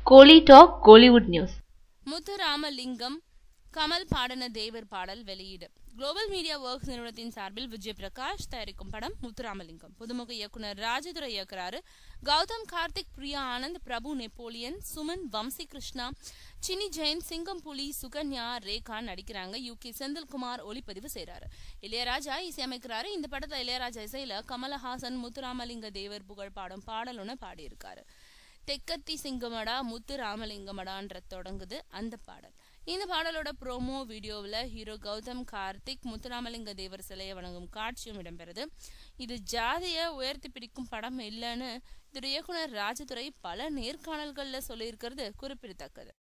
கோலி talk Kollywood news Muthuramalingam Kamal பாடன தேவர் பாடல் வெளியீடு குளோபல் மீடியா ஒர்க்ஸ் நிறுவனத்தின் சார்பில் விஜய் பிரகாஷ் தயாரிக்கும் படம் முத்துராமலிங்கம் புதுமுக இயக்குனர் ராஜதுரை இயக்குறாரு கௌதம் கார்த்திக் பிரியா ஆனந்த் பிரபு நெப்போலியன் சுமன் வம்சி கிருஷ்ணா சினி ஜெயின் சிங்கம் புலி சுகன்யா ரேகா நடிக்கிறாங்க யூ கே செந்தில்குமார் ஒளிப்பதிவு செய்றாரு இளையராஜா இசையமைக்கிறாரு இந்த படத்துல இளையராஜா இசையில கமலஹாசன் முத்துராமலிங்க தேவர் புகழ் பாடும் பாடல் ஒன்று பாடியிருக்காரு தெக்கத்தி சிங்கமடா முத்து ராமலிங்கமடான்ற தொடங்குது அந்த பாடல் இந்த பாடலோட ப்ரோமோ வீடியோவில் ஹீரோ கௌதம் கார்த்திக் முத்துராமலிங்க தேவர் சிலையை வணங்கும் காட்சியும் இடம்பெறுது இது ஜாதியை உயர்த்தி பிடிக்கும் படம் இல்லைன்னு திரு இயக்குனர் ராஜதுரை பல நேர்காணல்களில் சொல்லியிருக்கிறது குறிப்பிடத்தக்கது